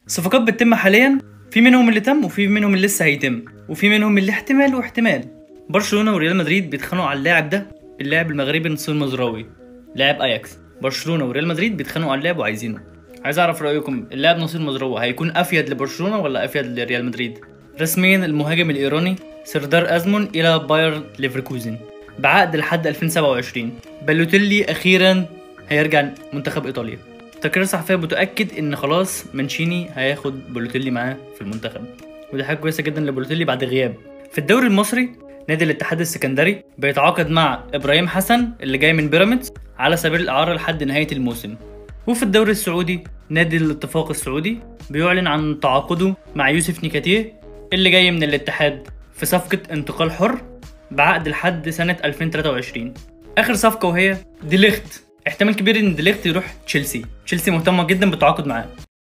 صفقات بتتم حاليا في منهم اللي تم وفي منهم اللي لسه هيتم وفي منهم اللي احتمال واحتمال برشلونه وريال مدريد بيتخانقوا على اللاعب ده اللاعب المغربي نصير مزراوي لاعب اياكس برشلونه وريال مدريد بيتخانقوا على اللاعب وعايزينه عايز اعرف رايكم اللاعب نصير مزراوي هيكون افيد لبرشلونه ولا افيد لريال مدريد رسميا المهاجم الايراني سردار ازمون الى بايرن ليفركوزن بعقد لحد 2027 بالوتيلي اخيرا هيرجع منتخب ايطاليا تقرير صحفيه بتؤكد ان خلاص مانشيني هياخد بولوتيلي معاه في المنتخب ودي حاجه كويسه جدا لبولوتيلي بعد غياب في الدوري المصري نادي الاتحاد السكندري بيتعاقد مع ابراهيم حسن اللي جاي من بيراميدز على سبيل الاعاره لحد نهايه الموسم وفي الدوري السعودي نادي الاتفاق السعودي بيعلن عن تعاقده مع يوسف نيكاتيه اللي جاي من الاتحاد في صفقة انتقال حر بعقد لحد سنة 2023 آخر صفقة وهي ديليخت احتمال كبير ان ديليخت يروح تشيلسي تشيلسي مهتمة جدا بالتعاقد معاه